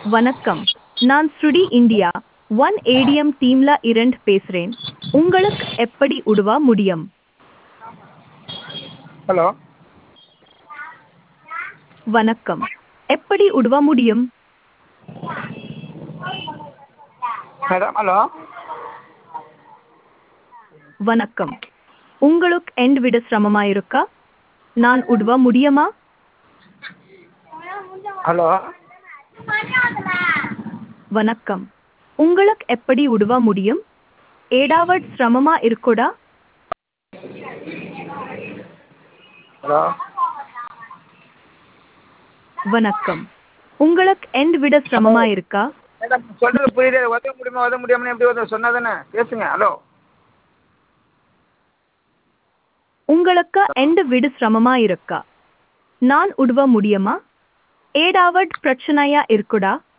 வணக்கம் நான் ஸ்ருடி இந்தியா ஒன் ஏடிஎம் டீம்ல இரண்டு பேசுறேன் உங்களுக்கு எப்படி உதவ முடியும் ஹலோ வணக்கம் எப்படி உதவ முடியும் மேடம் ஹலோ வணக்கம் உங்களுக்கு எண்ட் விட சிரமமா இருக்கா நான் உதவ முடியுமா ஹலோ வணக்கம் உங்களுக்கு எப்படி உதவ முடியும் ஏடாவட் சிரமமா இருக்குடா ஹலோ வணக்கம் உங்களுக்கு எண்ட் விட சிரமமா இருக்கா மேடம் சொல்கிறது புரியுது உதவ முடியுமா உதவ முடியாமல் எப்படி உதவ சொன்னா தானே பேசுங்க ஹலோ உங்களுக்கு எண்ட் விட சிரமமா இருக்கா நான் உதவ முடியுமா ஏடாவட் பிரச்சனையா இருக்குடா